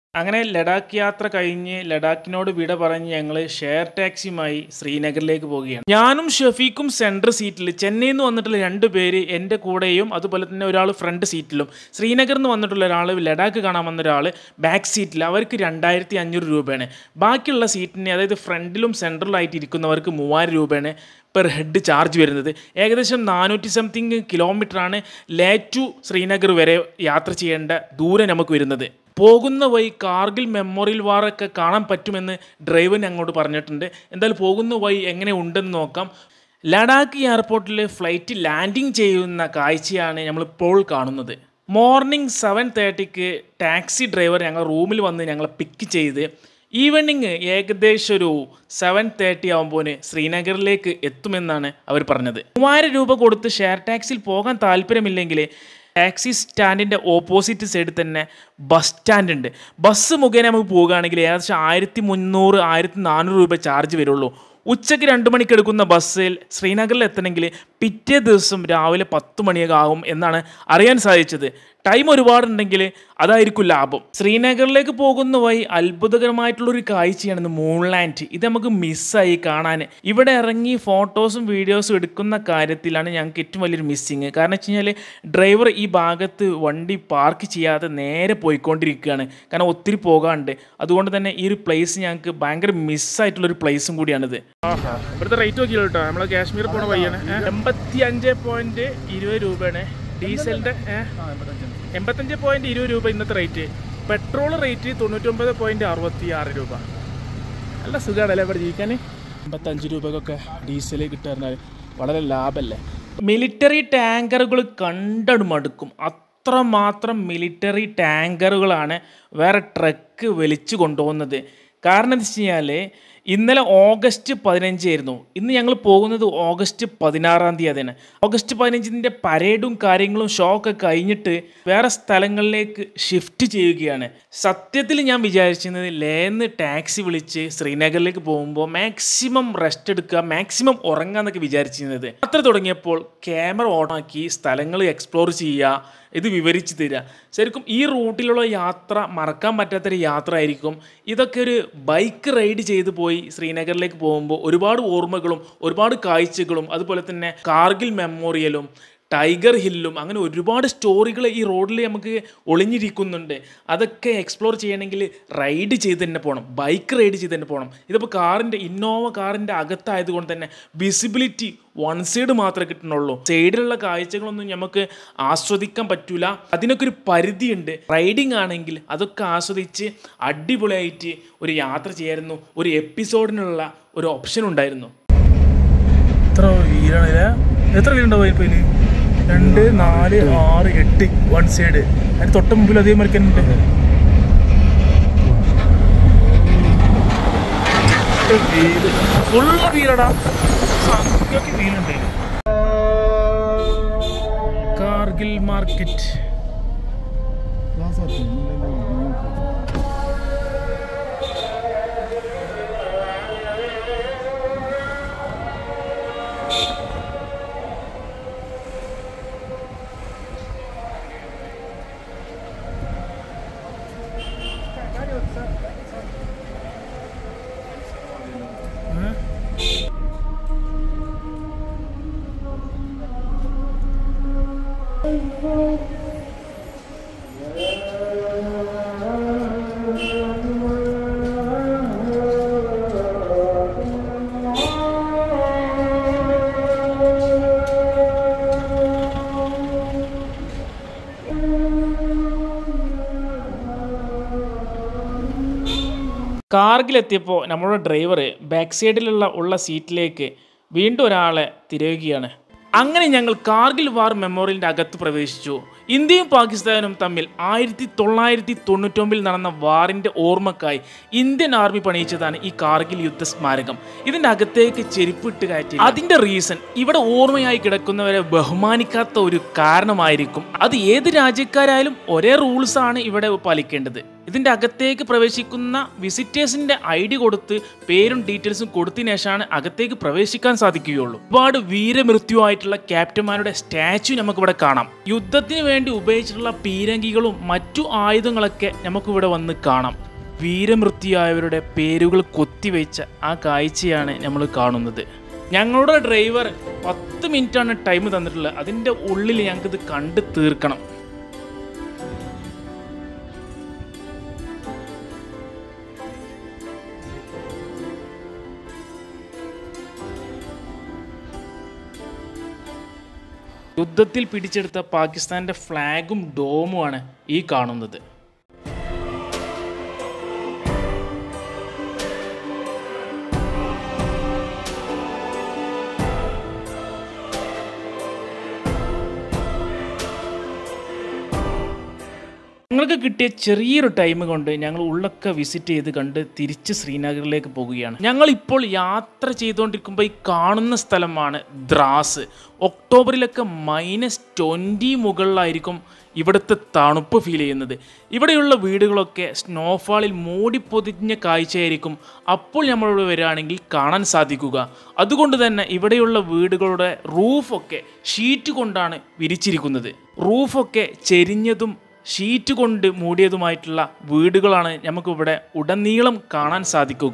അങ്ങനെ ലഡാക്ക് യാത്ര കഴിഞ്ഞ് ലഡാക്കിനോട് വിട പറഞ്ഞ് ഞങ്ങൾ ഷെയർ ടാക്സിയുമായി ശ്രീനഗറിലേക്ക് പോവുകയാണ് ഞാനും ഷഫീഖും സെൻട്രൽ സീറ്റിൽ ചെന്നൈയിൽ നിന്ന് വന്നിട്ടുള്ള രണ്ട് പേര് എൻ്റെ കൂടെയും അതുപോലെ തന്നെ ഒരാൾ ഫ്രണ്ട് സീറ്റിലും ശ്രീനഗറിൽ നിന്ന് വന്നിട്ടുള്ള ഒരാൾ ലഡാക്ക് കാണാൻ വന്ന ഒരാൾ ബാക്ക് സീറ്റിൽ അവർക്ക് രണ്ടായിരത്തി അഞ്ഞൂറ് രൂപയാണ് ബാക്കിയുള്ള സീറ്റിന് അതായത് ഫ്രണ്ടിലും സെൻട്രലായിട്ട് ഇരിക്കുന്നവർക്ക് മൂവായിരം രൂപയാണ് പെർ ഹെഡ് ചാർജ് വരുന്നത് ഏകദേശം നാനൂറ്റി സംതിങ് കിലോമീറ്ററാണ് ലേ ടു ശ്രീനഗർ വരെ യാത്ര ചെയ്യേണ്ട ദൂരം നമുക്ക് വരുന്നത് പോകുന്ന വഴി കാർഗിൽ മെമ്മോറിയൽ വാറൊക്കെ കാണാൻ പറ്റുമെന്ന് ഡ്രൈവറിന് അങ്ങോട്ട് പറഞ്ഞിട്ടുണ്ട് എന്തായാലും പോകുന്ന വഴി എങ്ങനെ ഉണ്ടെന്ന് നോക്കാം ലഡാക്ക് എയർപോർട്ടിൽ ഫ്ലൈറ്റ് ലാൻഡിങ് ചെയ്യുന്ന കാഴ്ചയാണ് നമ്മളിപ്പോൾ കാണുന്നത് മോർണിംഗ് സെവൻ തേർട്ടിക്ക് ടാക്സി ഡ്രൈവർ ഞങ്ങൾ റൂമിൽ വന്ന് ഞങ്ങളെ പിക്ക് ചെയ്ത് ഈവനിങ് ഏകദേശം ഒരു സെവൻ തേർട്ടി ആകുമ്പോൾ ശ്രീനഗറിലേക്ക് എത്തുമെന്നാണ് അവർ പറഞ്ഞത് മൂവായിരം രൂപ കൊടുത്ത് ഷെയർ ടാക്സിയിൽ പോകാൻ താല്പര്യമില്ലെങ്കിൽ ടാക്സി സ്റ്റാൻഡിൻ്റെ ഓപ്പോസിറ്റ് സൈഡിൽ തന്നെ ബസ് സ്റ്റാൻഡ് ഉണ്ട് ബസ് മുഖേന നമുക്ക് പോകുകയാണെങ്കിൽ ഏകദേശം ആയിരത്തി മുന്നൂറ് ആയിരത്തി നാനൂറ് രൂപ ചാർജ് വരുള്ളൂ ഉച്ചയ്ക്ക് രണ്ട് മണിക്ക് എടുക്കുന്ന ബസ്സിൽ ശ്രീനഗറിൽ എത്തണമെങ്കിൽ പിറ്റേ ദിവസം രാവിലെ പത്ത് മണിയൊക്കെ ആകും എന്നാണ് അറിയാൻ സാധിച്ചത് ടൈം ഒരുപാടുണ്ടെങ്കിൽ അതായിരിക്കും ലാഭം ശ്രീനഗറിലേക്ക് പോകുന്ന വഴി അത്ഭുതകരമായിട്ടുള്ളൊരു കാഴ്ചയാണ് മൂൺലാൻഡ് ഇത് നമുക്ക് മിസ്സായി കാണാൻ ഇവിടെ ഇറങ്ങി ഫോട്ടോസും വീഡിയോസും എടുക്കുന്ന കാര്യത്തിലാണ് ഞങ്ങൾക്ക് ഏറ്റവും വലിയൊരു മിസ്സിങ് കാരണം വെച്ച് കഴിഞ്ഞാൽ ഡ്രൈവർ ഈ ഭാഗത്ത് വണ്ടി പാർക്ക് ചെയ്യാതെ നേരെ പോയിക്കൊണ്ടിരിക്കുകയാണ് കാരണം ഒത്തിരി പോകാണ്ട് അതുകൊണ്ട് തന്നെ ഈ ഒരു പ്ലേസ് ഞങ്ങൾക്ക് ഭയങ്കര മിസ്സായിട്ടുള്ളൊരു പ്ലേസും കൂടിയാണിത് ഇവിടുത്തെ റേറ്റ് നോക്കിയോ കേട്ടോ നമ്മളെ കാശ്മീർ പോണ വഴിയാണ് എൺപത്തി അഞ്ച് പോയിന്റ് ഇരുപത് രൂപയാണ് ഡീസലിന്റെ എൺപത്തഞ്ച് പോയിന്റ് ഇരുപത് രൂപ ഇന്നത്തെ റേറ്റ് പെട്രോൾ റേറ്റ് തൊണ്ണൂറ്റൊമ്പത് പോയിന്റ് അറുപത്തി ആറ് രൂപ നല്ല സുഖമാണല്ലേ ഇവിടെ ജീവിക്കാൻ എൺപത്തഞ്ച് രൂപക്കൊക്കെ ഡീസൽ കിട്ടുക വളരെ ലാഭമല്ലേ മിലിറ്ററി ടാങ്കറുകൾ കണ്ടട് മടുക്കും അത്രമാത്രം മിലിറ്ററി ടാങ്കറുകളാണ് വേറെ ട്രക്ക് വലിച്ചു കൊണ്ടുപോകുന്നത് കാരണം എന്താ വെച്ച് കഴിഞ്ഞാൽ ഇന്നലെ ഓഗസ്റ്റ് പതിനഞ്ചായിരുന്നു ഇന്ന് ഞങ്ങൾ പോകുന്നത് ഓഗസ്റ്റ് പതിനാറാം തീയതിയാണ് ഓഗസ്റ്റ് പതിനഞ്ചിൻ്റെ പരേഡും കാര്യങ്ങളും ഷോ ഒക്കെ കഴിഞ്ഞിട്ട് വേറെ സ്ഥലങ്ങളിലേക്ക് ഷിഫ്റ്റ് ചെയ്യുകയാണ് സത്യത്തിൽ ഞാൻ വിചാരിച്ചിരുന്നത് ലേന്ന് ടാക്സി വിളിച്ച് ശ്രീനഗറിലേക്ക് പോകുമ്പോൾ മാക്സിമം റെസ്റ്റ് എടുക്കുക മാക്സിമം ഉറങ്ങുക എന്നൊക്കെ വിചാരിച്ചിരുന്നത് യാത്ര തുടങ്ങിയപ്പോൾ ക്യാമറ ഓണാക്കി സ്ഥലങ്ങൾ എക്സ്പ്ലോർ ചെയ്യുക ഇത് വിവരിച്ച് തരിക ശരിക്കും ഈ റൂട്ടിലുള്ള യാത്ര മറക്കാൻ പറ്റാത്തൊരു യാത്ര ആയിരിക്കും ഇതൊക്കെ ഒരു ബൈക്ക് റൈഡ് ചെയ്ത് പോയി ശ്രീനഗറിലേക്ക് പോകുമ്പോൾ ഒരുപാട് ഓർമ്മകളും ഒരുപാട് കാഴ്ചകളും അതുപോലെ തന്നെ കാർഗിൽ മെമ്മോറിയലും ടൈഗർ ഹില്ലും അങ്ങനെ ഒരുപാട് സ്റ്റോറികൾ ഈ റോഡിൽ നമുക്ക് ഒളിഞ്ഞിരിക്കുന്നുണ്ട് അതൊക്കെ എക്സ്പ്ലോർ ചെയ്യണമെങ്കിൽ റൈഡ് ചെയ്ത് തന്നെ പോകണം ബൈക്ക് റൈഡ് ചെയ്ത് തന്നെ പോകണം ഇതിപ്പോൾ കാറിൻ്റെ ഇന്നോവ കാറിൻ്റെ അകത്തായതുകൊണ്ട് തന്നെ വിസിബിലിറ്റി വൺ സൈഡ് മാത്രമേ കിട്ടുന്നുള്ളൂ സൈഡിലുള്ള കാഴ്ചകളൊന്നും നമുക്ക് ആസ്വദിക്കാൻ പറ്റൂല അതിനൊക്കെ ഒരു പരിധിയുണ്ട് റൈഡിങ് ആണെങ്കിൽ അതൊക്കെ ആസ്വദിച്ച് അടിപൊളിയായിട്ട് ഒരു യാത്ര ചെയ്യായിരുന്നു ഒരു എപ്പിസോഡിനുള്ള ഒരു ഓപ്ഷൻ ഉണ്ടായിരുന്നു എത്ര വീലാണ് എത്ര വീലുണ്ടാവും ഇപ്പോൾ ഇതിൽ രണ്ട് നാല് ആറ് എട്ട് വൺ സൈഡ് അതിന് തൊട്ട് മുമ്പിൽ അതേ മാതിരി തന്നെ ഉണ്ട് ഫുൾ വീലടാ സംഖ്യക്ക് വീലുണ്ട് കാർഗിൽ മാർക്കറ്റ് കാർഗിലെത്തിയപ്പോൾ നമ്മുടെ ഡ്രൈവർ ബാക്ക് സൈഡിലുള്ള ഉള്ള സീറ്റിലേക്ക് വീണ്ടും ഒരാളെ തിരയുകയാണ് അങ്ങനെ ഞങ്ങൾ കാർഗിൽ വാർ മെമ്മോറിയലിൻ്റെ അകത്ത് പ്രവേശിച്ചു ഇന്ത്യയും പാകിസ്ഥാനും തമ്മിൽ ആയിരത്തി തൊള്ളായിരത്തി തൊണ്ണൂറ്റൊമ്പതിൽ നടന്ന വാറിൻ്റെ ഓർമ്മക്കായി ഇന്ത്യൻ ആർമി പണിയിച്ചതാണ് ഈ കാർഗിൽ യുദ്ധ സ്മാരകം ഇതിൻ്റെ അകത്തേക്ക് ചെരുപ്പിട്ട് കയറ്റി അതിൻ്റെ റീസൺ ഇവിടെ ഓർമ്മയായി കിടക്കുന്നവരെ ബഹുമാനിക്കാത്ത ഒരു കാരണമായിരിക്കും അത് ഏത് രാജ്യക്കാരായാലും ഒരേ റൂൾസ് ആണ് ഇവിടെ പാലിക്കേണ്ടത് ഇതിൻ്റെ അകത്തേക്ക് പ്രവേശിക്കുന്ന വിസിറ്റേഴ്സിൻ്റെ ഐ ഡി കൊടുത്ത് പേരും ഡീറ്റെയിൽസും കൊടുത്തതിന് ശേഷമാണ് അകത്തേക്ക് പ്രവേശിക്കാൻ സാധിക്കുകയുള്ളൂ ഒരുപാട് വീരമൃത്യുവായിട്ടുള്ള ക്യാപ്റ്റന്മാരുടെ സ്റ്റാച്ചു നമുക്കിവിടെ കാണാം യുദ്ധത്തിന് വേണ്ടി ഉപയോഗിച്ചിട്ടുള്ള പീരങ്കികളും മറ്റു ആയുധങ്ങളൊക്കെ നമുക്കിവിടെ വന്ന് കാണാം വീരമൃത്യുവായവരുടെ പേരുകൾ കൊത്തിവെച്ച ആ കാഴ്ചയാണ് നമ്മൾ കാണുന്നത് ഞങ്ങളുടെ ഡ്രൈവർ പത്ത് മിനിറ്റാണ് ടൈം തന്നിട്ടുള്ളത് അതിൻ്റെ ഉള്ളിൽ ഞങ്ങൾക്കിത് കണ്ട് തീർക്കണം യുദ്ധത്തിൽ പിടിച്ചെടുത്ത പാകിസ്ഥാന്റെ ഫ്ലാഗും ഡോമുമാണ് ഈ കാണുന്നത് ഞങ്ങൾക്ക് കിട്ടിയ ചെറിയൊരു ടൈം കൊണ്ട് ഞങ്ങൾ ഉള്ളൊക്കെ വിസിറ്റ് ചെയ്ത് കണ്ട് തിരിച്ച് ശ്രീനഗറിലേക്ക് പോകുകയാണ് ഞങ്ങൾ ഇപ്പോൾ യാത്ര ചെയ്തുകൊണ്ടിരിക്കുമ്പോൾ ഈ കാണുന്ന സ്ഥലമാണ് ദ്രാസ് ഒക്ടോബറിലൊക്കെ മൈനസ് ട്വൻറ്റി മുകളിലായിരിക്കും ഇവിടുത്തെ തണുപ്പ് ഫീൽ ചെയ്യുന്നത് ഇവിടെയുള്ള വീടുകളൊക്കെ സ്നോഫാളിൽ മൂടിപ്പൊതിഞ്ഞ കാഴ്ചയായിരിക്കും അപ്പോൾ നമ്മളിവിടെ വരികയാണെങ്കിൽ കാണാൻ സാധിക്കുക അതുകൊണ്ട് തന്നെ ഇവിടെയുള്ള വീടുകളുടെ റൂഫൊക്കെ ഷീറ്റ് കൊണ്ടാണ് വിരിച്ചിരിക്കുന്നത് റൂഫൊക്കെ ചെരിഞ്ഞതും ഷീറ്റ് കൊണ്ട് മൂടിയതുമായിട്ടുള്ള വീടുകളാണ് നമുക്കിവിടെ ഉടനീളം കാണാൻ സാധിക്കുക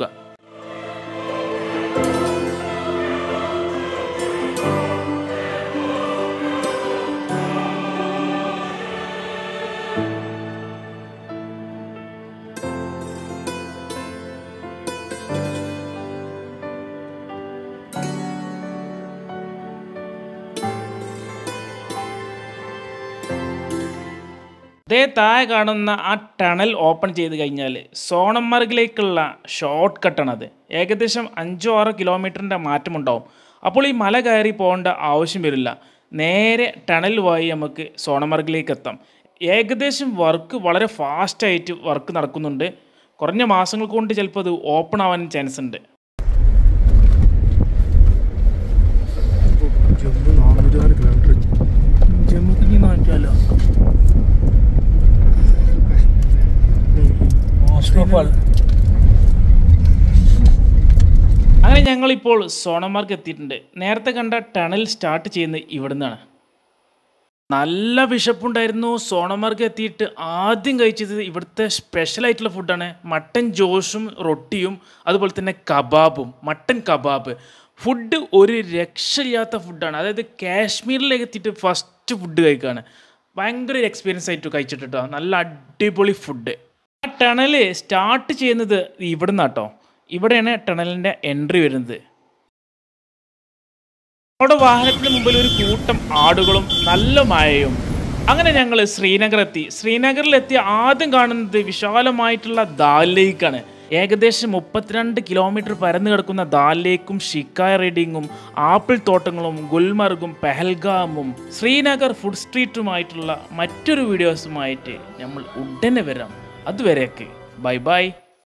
അതേ താഴെ കാണുന്ന ആ ടണൽ ഓപ്പൺ ചെയ്ത് കഴിഞ്ഞാൽ സോണമർഗിലേക്കുള്ള ഷോർട്ട് കട്ടാണത് ഏകദേശം അഞ്ചോ ആറോ കിലോമീറ്ററിൻ്റെ മാറ്റമുണ്ടാവും അപ്പോൾ ഈ മല കയറി പോകേണ്ട ആവശ്യം വരില്ല നേരെ ടണൽ വഴി നമുക്ക് സോണമർഗിലേക്ക് എത്താം ഏകദേശം വർക്ക് വളരെ ഫാസ്റ്റായിട്ട് വർക്ക് നടക്കുന്നുണ്ട് കുറഞ്ഞ മാസങ്ങൾ കൊണ്ട് ചിലപ്പോൾ അത് ഓപ്പൺ ആവാൻ ചാൻസ് ഉണ്ട് ജമ്മു നാനൂറ്റാറ് കിലോമീറ്റർ ജമ്മുക്ക് ഇനി മാറ്റാലോ സ്നോഫാൾ അങ്ങനെ ഞങ്ങളിപ്പോൾ സോണമാർഗ് എത്തിയിട്ടുണ്ട് നേരത്തെ കണ്ട ടണൽ സ്റ്റാർട്ട് ചെയ്യുന്നത് ഇവിടുന്നാണ് നല്ല വിശപ്പുണ്ടായിരുന്നു സോണമാർഗ് എത്തിയിട്ട് ആദ്യം കഴിച്ചത് ഇവിടുത്തെ സ്പെഷ്യൽ ആയിട്ടുള്ള ഫുഡാണ് മട്ടൻ ജോഷും റൊട്ടിയും അതുപോലെ തന്നെ കബാബും മട്ടൻ കബാബ് ഫുഡ് ഒരു രക്ഷയില്ലാത്ത ഫുഡാണ് അതായത് കാശ്മീരിലേക്ക് എത്തിയിട്ട് ഫസ്റ്റ് ഫുഡ് കഴിക്കുകയാണ് ഭയങ്കര ഒരു എക്സ്പീരിയൻസ് ആയിട്ട് കഴിച്ചിട്ട് കേട്ടോ നല്ല അടിപൊളി ഫുഡ് ആ ടണൽ സ്റ്റാർട്ട് ചെയ്യുന്നത് ഇവിടുന്ന് കേട്ടോ ഇവിടെയാണ് ടണലിൻ്റെ എൻട്രി വരുന്നത് അവിടെ വാഹനത്തിന് മുമ്പിൽ ഒരു കൂട്ടം ആടുകളും നല്ല മഴയും അങ്ങനെ ഞങ്ങൾ ശ്രീനഗർ എത്തി ശ്രീനഗറിലെത്തി ആദ്യം കാണുന്നത് വിശാലമായിട്ടുള്ള ദാൽ ലേക്കാണ് ഏകദേശം മുപ്പത്തിരണ്ട് കിലോമീറ്റർ പരന്നു കിടക്കുന്ന ദാൽ ലേക്കും ഷിക്കായ റീഡിങ്ങും ആപ്പിൾ തോട്ടങ്ങളും ഗുൽമർഗും പെഹൽഗാമും ശ്രീനഗർ ഫുഡ് സ്ട്രീറ്റുമായിട്ടുള്ള മറ്റൊരു വീഡിയോസുമായിട്ട് നമ്മൾ ഉടനെ വരാം അതുവരെയൊക്കെ ബൈ ബൈ